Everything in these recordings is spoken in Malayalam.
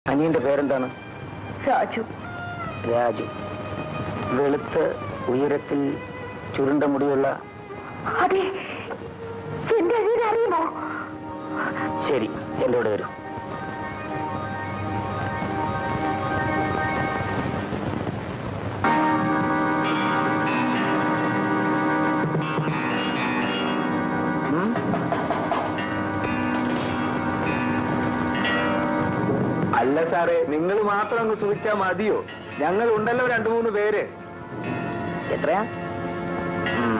അനിയന്റെ പേരെന്താണ് രാജു രാജു വെളുത്ത് ഉയരത്തിൽ ചുരുണ്ട മുടിയുള്ള അതെ എന്റെ അനിയനെ അറിയുമോ ശരി എന്റെ കൂടെ വരും ഉം? അല്ല സാറേ നിങ്ങൾ മാത്രം അങ്ങ് സൂചിച്ചാൽ മതിയോ ഞങ്ങൾ ഉണ്ടല്ലോ രണ്ടു മൂന്ന് പേര് എത്രയാ ഉം.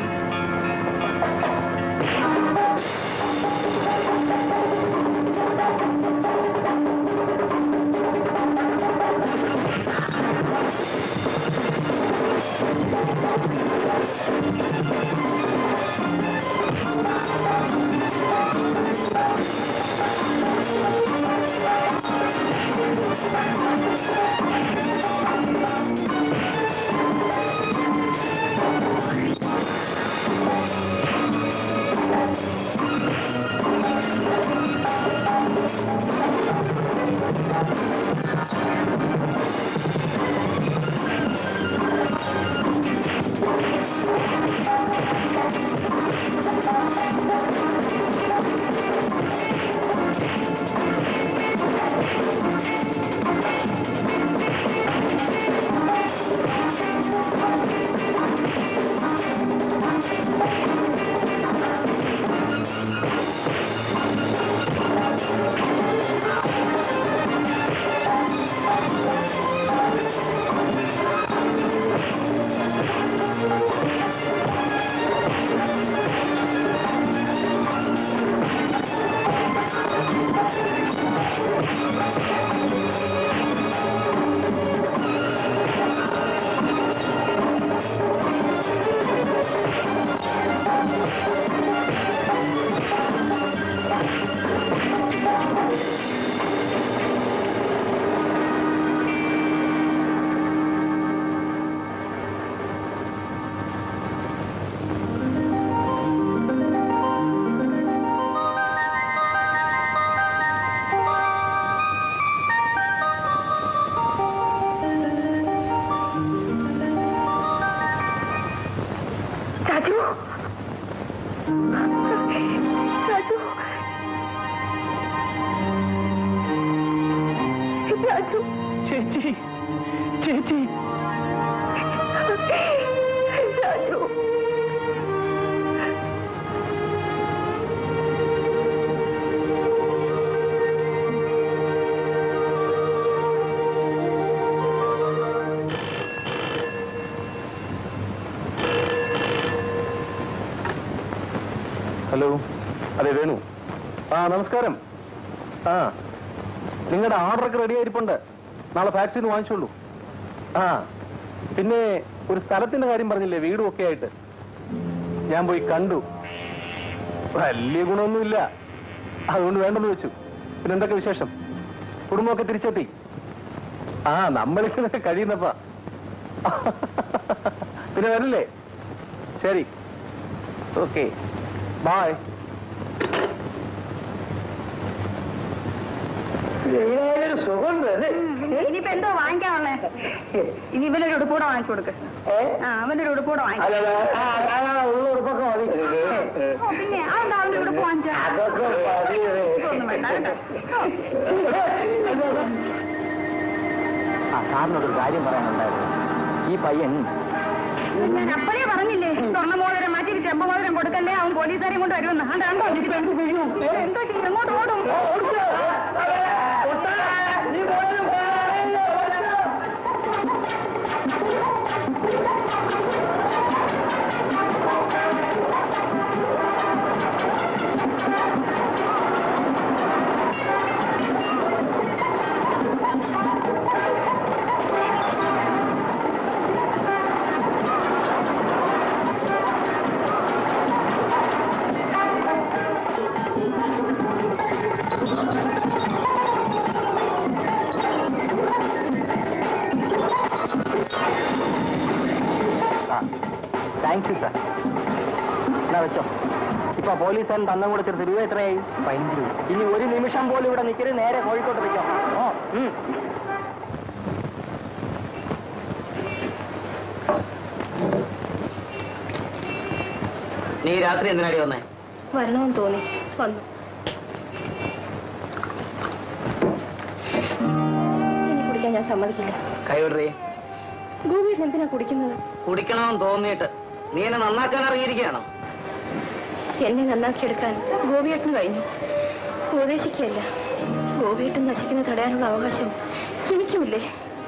രാജു രാജു രാജു ചേച്ചി ചേച്ചി രാജു ഹലോ അതെ വേണു ആ നമസ്കാരം ആ നിങ്ങളുടെ ഓർഡറൊക്കെ റെഡി ആയിരിപ്പുണ്ട് നാളെ ഫാക്ടറിയിൽ നിന്ന് വാങ്ങിച്ചോളൂ ആ പിന്നെ ഒരു സ്ഥലത്തിന്റെ കാര്യം പറഞ്ഞില്ലേ വീടും ഒക്കെ ആയിട്ട് ഞാൻ പോയി കണ്ടു വലിയ ഗുണമൊന്നുമില്ല അതുകൊണ്ട് വേണ്ടെന്ന് വെച്ചു പിന്നെ എന്തൊക്കെ വിശേഷം കുടുംബമൊക്കെ തിരിച്ചെത്തി ആ നമ്മളിങ്ങനെ കഴിയുന്നപ്പാ പിന്നെ വരില്ലേ ശരി ഓക്കെ ബായ് സുഖം ഇനിയിപ്പോ എന്തോ വാങ്ങിക്കാനുള്ളേ ഇനി ഇവനൊരു ഉടുപ്പൂടെ വാങ്ങിച്ചു കൊടുക്ക് ആ അവനൊരു ഉടുപ്പൂടെ വാങ്ങിച്ചു ഉടുപ്പൊക്കെ മതി പിന്നെ അതെന്താ അവന്റെ ഉടുപ്പ് വാങ്ങിച്ചാ അതൊക്കെ മതി. ഇതൊന്നും വേണ്ട കേട്ടോ. ആ സാറിനോടൊരു കാര്യം പറയാനുണ്ടായിരുന്നു ഈ പയ്യൻ ഞാൻ അപ്പോഴേ പറഞ്ഞില്ലേ സ്വർണ്ണ മോതിരം മാറ്റി ചെമ്പ മോതിരം കൊടുക്കല്ലേ അവൻ പോലീസുകാരെയും കൊണ്ട് വരുമെന്ന് അതാ എന്തോ എന്തോ ചെയ്യും എങ്ങോട്ട് ഓടും താങ്ക് യു സാർ എന്നാ വെച്ചോ ഇപ്പൊ പോലീസുകാരൻ തന്നം കൂടെ ചേർത്ത് രൂപ എത്രയായി പതിനഞ്ച് രൂപ ഇനി ഒരു നിമിഷം പോലും ഇവിടെ നിൽക്കരുത് നേരെ കോഴിക്കോട്ട് വെച്ചോ ഓ നീ രാത്രി എന്തിനാടി വന്നേ വരണമെന്ന് തോന്നി വന്നു ഇനി കുടിക്കാൻ ഞാൻ സമ്മതിക്കില്ല കൈവിടറി ഗോപിയിൽ എന്തിനാ കുടിക്കുന്നത് കുടിക്കണമെന്ന് തോന്നിയിട്ട് നീ എന്നെ നന്നാക്കാൻ ഇറങ്ങിയിരിക്കുകയാണോ എന്നെ നന്നാക്കിയെടുക്കാൻ ഗോപിയേട്ടന് കഴിഞ്ഞു ഉപദേശിക്കുകയല്ല ഗോപിയേട്ടൻ നശിക്കുന്ന തടയാനുള്ള അവകാശം എനിക്കുമില്ലേ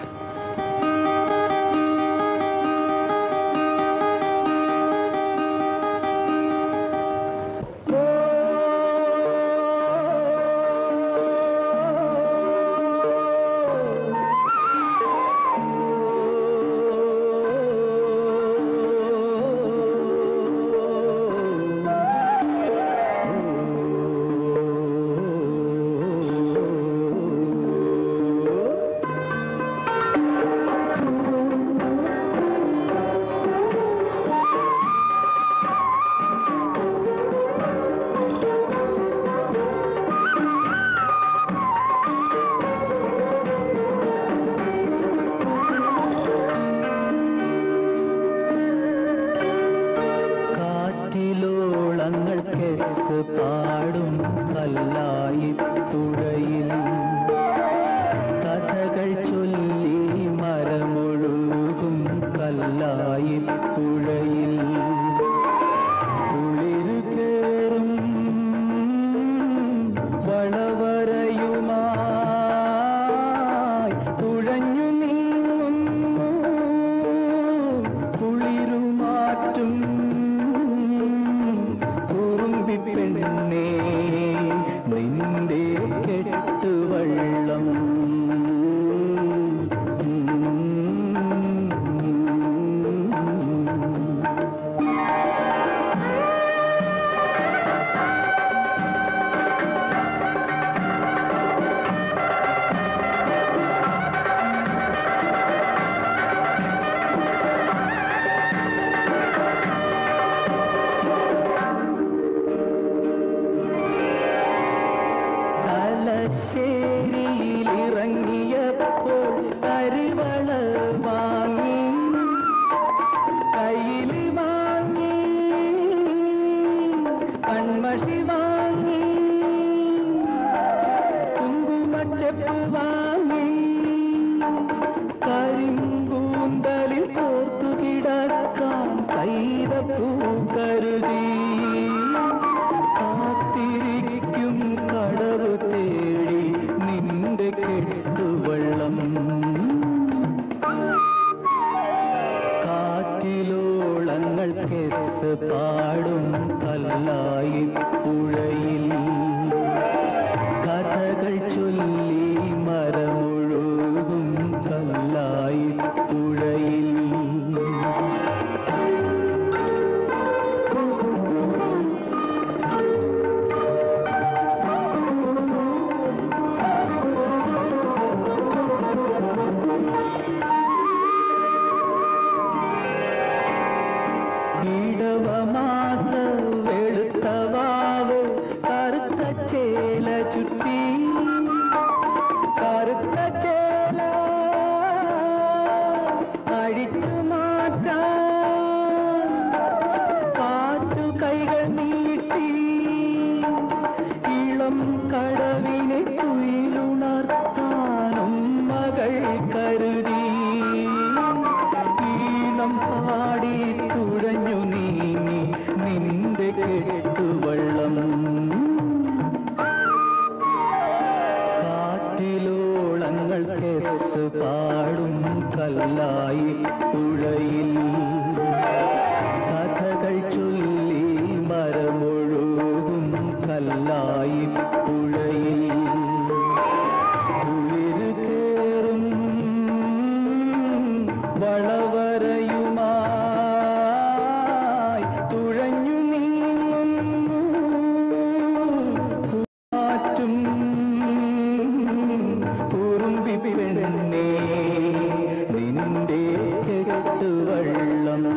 കാറ്റിലോളങ്ങൾ കെസ് പാടും കല്ലായി തുഴയിൽ കഥകൾ ചൊല്ലി മരമൊഴുകും കല്ലായി തുഴയിൽ കുളിരു കേറും വളവരയുമായി തുഴഞ്ഞു നീങ്ങുന്നു കുളിരുമാറ്റും കുറുമ്പി പെണ്ണേ നിന്റെ കെട്ടുവള്ളം തലശ്ശേരിയിലിറങ്ങിയപ്പോൾ കരിവള വാങ്ങി കയ്യിൽ വാങ്ങി കൺമഷി വാങ്ങി കുങ്കുമച്ചെപ്പ് വാങ്ങി കരിങ്കൂന്തലിൽ കോർത്തു കിടക്കാൻ കൈതപ്പൂ കരുതി കാത്തിരിക്കും കടവ് തേടി നിന്റെ കെട്ടുവള്ളം കാറ്റിലോളങ്ങൾ കെസ് പാടും കല്ലായി പുഴയിൽ കഥകൾ ചൊല്ലി മരമൊഴുകും കല്ലായി പുഴയിൽ ഇടവമാസ വെളുത്തവാവ് കറുത്ത ചേല ചുറ്റി കറുത്ത ചേല അഴിച്ചു മാറ്റാൻ കാറ്റു കൈകൾ നീട്ടി ഇളം കടവിനെ കുയിലുണർത്താനും മകൾ കരുതി ഈണം പാടി തുഴഞ്ഞു നീങ്ങി നിന്റെ കെട്ടുവള്ളം കാറ്റിലോളങ്ങൾ കെസ് പാടും കല്ലായി പുഴയിൽ കഥകൾ ചൊല്ലി മരമൊഴുകും കല്ലായി പുഴയിൽ കുളിര് കേറും വളവരയുമായി തുഴഞ്ഞു നീങ്ങുന്നു കാറ്റും കുറുമ്പി പെണ്ണേ നിന്റെ കെട്ടുവള്ളം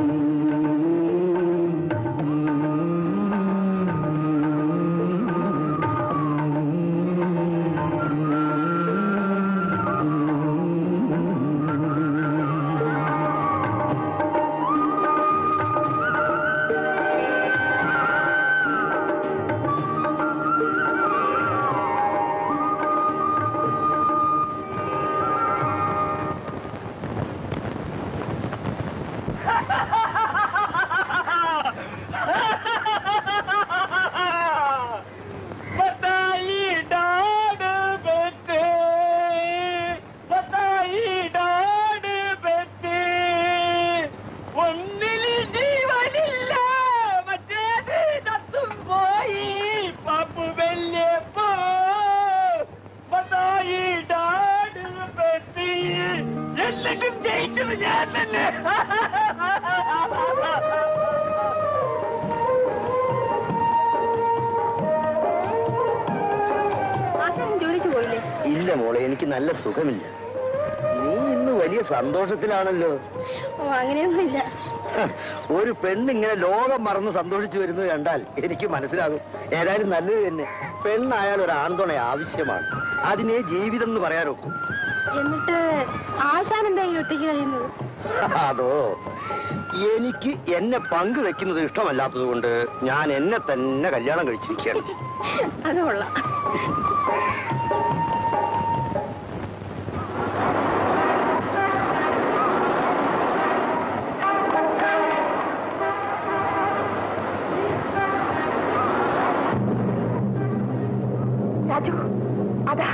മരിച്ചത് ഞാൻ തന്നെ ആശാനും ജോലിക്ക് പോയില്ലേ ഇല്ല മോളെ എനിക്ക് നല്ല സുഖമില്ല നീ ഇന്ന് വലിയ സന്തോഷത്തിലാണല്ലോ ഓ അങ്ങനെയൊന്നുമില്ല ഹ, ഒരു പെണ്ണിങ്ങനെ ലോകം മറന്ന് സന്തോഷിച്ചു വരുന്നത് കണ്ടാൽ എനിക്ക് മനസ്സിലാകും ഏതായാലും നല്ലത് തന്നെ പെണ്ണായാൽ ഒരു ആൺതുണ ആവശ്യമാണ് അതിനെ ജീവിതം എന്ന് പറയാനൊക്കും എന്നിട്ട് ആശാൻ എന്താ ഈ ഒറ്റയ്ക്ക് കഴിയുന്നത് അതോ എനിക്ക് എന്നെ പങ്കുവെക്കുന്നത് ഇഷ്ടമല്ലാത്തത് കൊണ്ട് ഞാൻ എന്നെ തന്നെ കല്യാണം കഴിച്ചിരിക്കുകയാണ് അത് കൊള്ളാം രാജു അതാ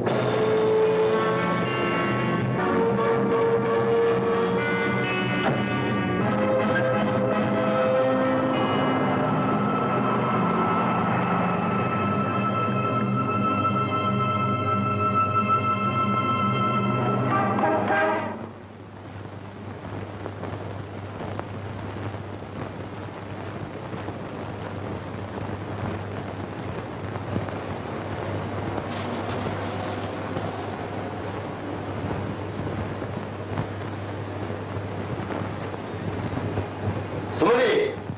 സുമതി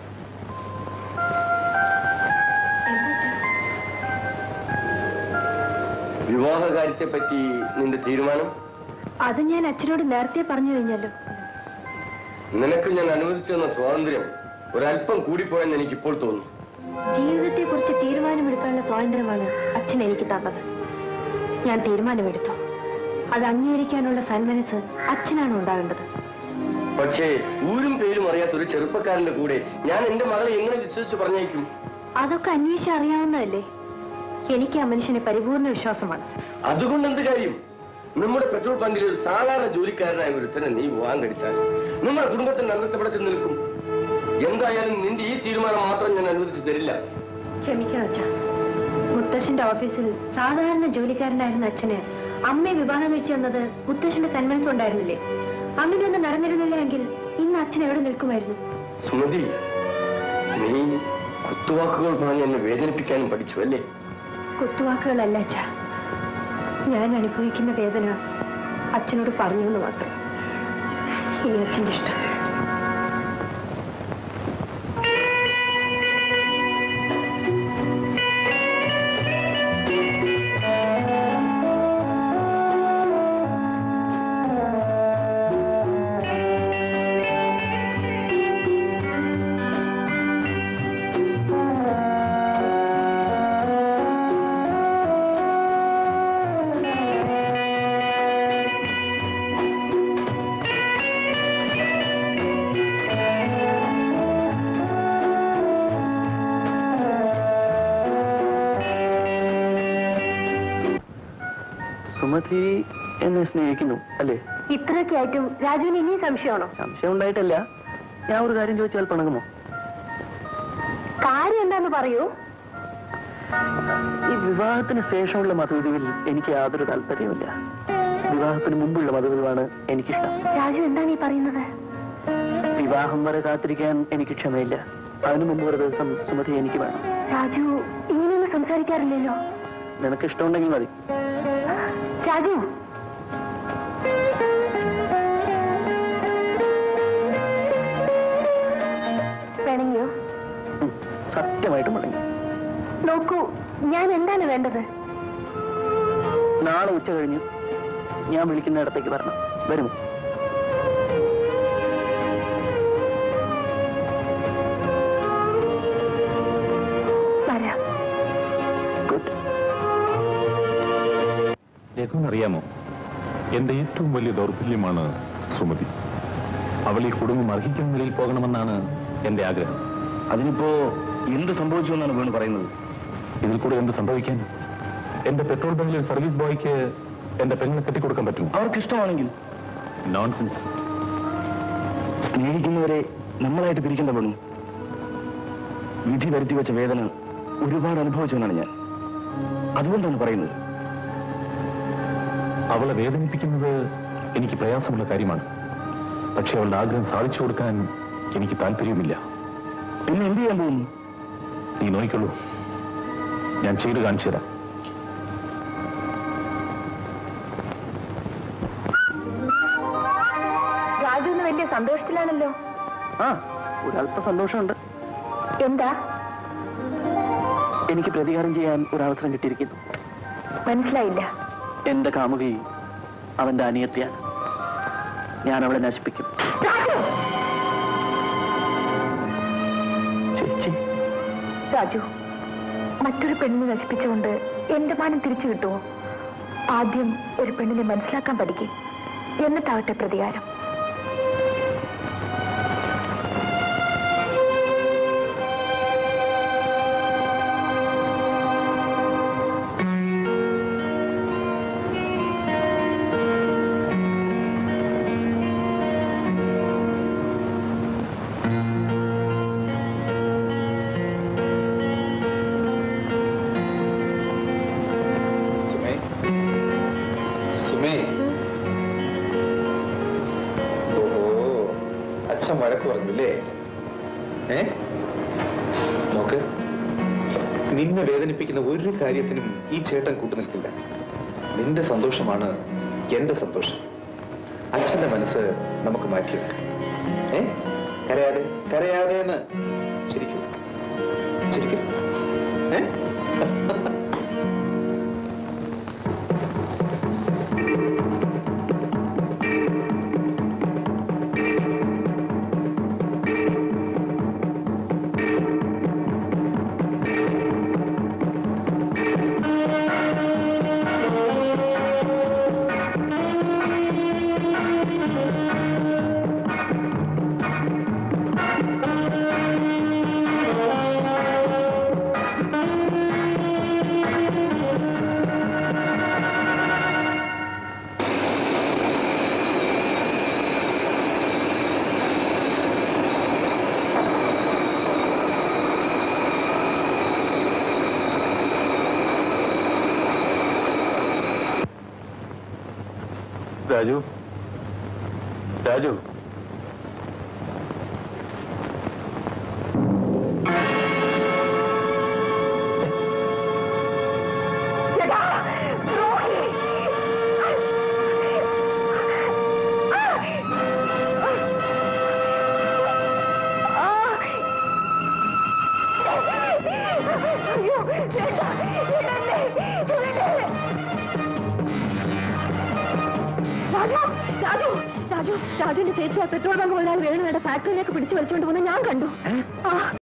വിവാഹ കാര്യത്തെ പറ്റി നിന്റെ തീരുമാനം അത് ഞാൻ അച്ഛനോട് നേരത്തെ പറഞ്ഞു കഴിഞ്ഞല്ലോ നിനക്ക് ഞാൻ അനുവദിച്ചു തന്ന സ്വാതന്ത്ര്യം ഒരല്പം കൂടിപ്പോയെന്ന് എനിക്ക് ഇപ്പോൾ തോന്നുന്നു ജീവിതത്തെ കുറിച്ച് തീരുമാനമെടുക്കാനുള്ള സ്വാതന്ത്ര്യമാണ് അച്ഛൻ എനിക്ക് തന്നത് ഞാൻ തീരുമാനമെടുത്തു അത് അംഗീകരിക്കാനുള്ള സന്മനസ് അച്ഛനാണ് ഉണ്ടാകേണ്ടത് പക്ഷേ ഊരും പേരും അറിയാത്ത ഒരു ചെറുപ്പക്കാരന്റെ കൂടെ ഞാൻ എന്റെ മകളെ എങ്ങനെ വിശ്വസിച്ച് പറഞ്ഞേക്കും അതൊക്കെ അന്വേഷിച്ച് അറിയാവുന്നതല്ലേ എനിക്ക് ആ മനുഷ്യനെ പരിപൂർണ വിശ്വാസമാണ് അതുകൊണ്ട് എന്ത് കാര്യം നമ്മുടെ പെട്രോൾ പമ്പിൽ ഒരു സാധാരണ ജോലിക്കാരനായ ഒരുത്തനെ നീ വിവാഹം കഴിച്ചാൽ നമ്മുടെ കുടുംബത്തിന്റെ അന്തസ്സപ്പെടത്തിൽ നിൽക്കും എന്തായാലും നിന്റെ ഈ തീരുമാനം മാത്രം ഞാൻ അനുവദിച്ചു തരില്ല ക്ഷമിക്കണം അച്ഛ മുത്തശ്ശന്റെ ഓഫീസിൽ സാധാരണ ജോലിക്കാരനായിരുന്ന അച്ഛന് അമ്മയെ വിവാഹം കഴിച്ചു തന്നത് മുത്തശ്ശന്റെ സന്മനസ് ഉണ്ടായിരുന്നില്ലേ അങ്ങനെയൊന്നും നടന്നിരുന്നില്ല എങ്കിൽ ഇന്ന് അച്ഛൻ എവിടെ നിൽക്കുമായിരുന്നു സുമതി നീ കുത്തുവാക്കുകൾ പറഞ്ഞ് എന്നെ വേദനിപ്പിക്കാനും പഠിച്ചു അല്ലേ കുത്തുവാക്കുകളല്ല അച്ഛ ഞാൻ അനുഭവിക്കുന്ന വേദന അച്ഛനോട് പറഞ്ഞു എന്ന് മാത്രം ഇനി അച്ഛന്റെ ഇഷ്ടം സുമതി എന്നെ സ്നേഹിക്കുന്നു അല്ലേ ഇത്രയൊക്കെ ആയിട്ടും രാജുവിന് ഇനിയും സംശയമാണോ സംശയം ഉണ്ടായിട്ടല്ല ഞാൻ ഒരു കാര്യം ചോദിച്ചാൽ പണങ്ങുമോ കാര്യം എന്താന്ന് പറയൂ ഈ വിവാഹത്തിന് ശേഷമുള്ള മധുവിധുവിൽ എനിക്ക് യാതൊരു താല്പര്യമില്ല വിവാഹത്തിന് മുമ്പുള്ള മധുവിധുവാണ് എനിക്കിഷ്ടം രാജു എന്താണ് ഈ പറയുന്നത് വിവാഹം വരെ കാത്തിരിക്കാൻ എനിക്ക് ക്ഷമയില്ല അതിനു മുമ്പ് ഒരു ദിവസം സുമതി എനിക്ക് വേണം രാജു ഇങ്ങനെയൊന്നും സംസാരിക്കാറില്ലല്ലോ നിനക്ക് ഇഷ്ടമുണ്ടെങ്കിൽ മതി രാജു വേണമെങ്കിലോ ഉം, സത്യമായിട്ടും മടങ്ങി നോക്കൂ ഞാൻ എന്താണ് വേണ്ടത് നാളെ ഉച്ച കഴിഞ്ഞ് ഞാൻ വിളിക്കുന്ന ഇടത്തേക്ക് വരണം വരുമോ വരാം ഗുഡ് രഘുവിനറിയാമോ എന്റെ ഏറ്റവും വലിയ ദൗർബല്യമാണ് സുമതി അവൾ ഈ കുടുംബം അർഹിക്കുന്ന നിലയിൽ പോകണമെന്നാണ് എന്റെ ആഗ്രഹം അതിനിപ്പോ എന്ത് സംഭവിച്ചു എന്നാണ് വേണു പറയുന്നത് ഇതിൽ കൂടെ എന്ത് സംഭവിക്കാൻ എന്റെ പെട്രോൾ ബങ്കിലെ സർവീസ് ബോയ്ക്ക് എന്റെ പെങ്ങളെ കെട്ടിക്കൊടുക്കാൻ പറ്റുമോ അവർക്ക് ഇഷ്ടമാണെങ്കിൽ നോൺസെൻസ് സ്നേഹിക്കുന്നവരെ നമ്മളായിട്ട് പിരിക്കേണ്ട വേണു വിധി വരുത്തി വെച്ച വേദന ഒരുപാട് അനുഭവിച്ചവനാണ് ഞാൻ അതുകൊണ്ടാണ് പറയുന്നത് അവളെ വേദനിപ്പിക്കുന്നത് എനിക്ക് പ്രയാസമുള്ള കാര്യമാണ് പക്ഷെ അവളുടെ ആഗ്രഹം സാധിച്ചു കൊടുക്കാൻ എനിക്ക് താല്പര്യമില്ല പിന്നെ എന്ത് ചെയ്യാൻ പോകുന്നു നീ നോക്കിക്കൊള്ളൂ ഞാൻ ചെയ്ത് കാണിച്ചു തരാം രാജു ഇന്ന് വലിയ സന്തോഷത്തിലാണല്ലോ ആ ഒരല്പ സന്തോഷമുണ്ട് എന്താ എനിക്ക് പ്രതികാരം ചെയ്യാൻ ഒരവസരം കിട്ടിയിരിക്കുന്നു മനസ്സിലായില്ല എന്റെ കാമുകി അവന്റെ അനിയത്തിയാണ് ഞാൻ അവളെ നശിപ്പിക്കും ചേച്ചി രാജു മറ്റൊരു പെണ്ണിനെ നശിപ്പിച്ചുകൊണ്ട് എന്റെ മാനം തിരിച്ചു കിട്ടുമോ ആദ്യം ഒരു പെണ്ണിനെ മനസ്സിലാക്കാൻ പഠിക്കും എന്നിട്ടാവട്ടെ പ്രതികാരം സുമേ സുമേ ഓഹോ അച്ഛൻ വഴക്ക് പറഞ്ഞില്ലേ ഏ നോക്ക് നിന്നെ വേദനിപ്പിക്കുന്ന ഒരു കാര്യത്തിനും ഈ ചേട്ടൻ കൂട്ടുനിൽക്കില്ല നിന്റെ സന്തോഷമാണ് എന്റെ സന്തോഷം അച്ഛന്റെ മനസ്സ് നമുക്ക് മാറ്റിയെടുക്കാം ഏ കരയാതെ കരയാതെ എന്ന് ശരിക്കും ശരിക്കും ഏ രാജു രാജു രാജു രാജു രാജു രാജുവിന്റെ ചേച്ചി ആ പെട്രോൾ ബങ്ക് മുതലാളി വേണുവേണ്ട ഫാക്ടറിയിലേക്ക് പിടിച്ചു വലിച്ചുകൊണ്ട് പോകുന്ന ഞാൻ കണ്ടു ആ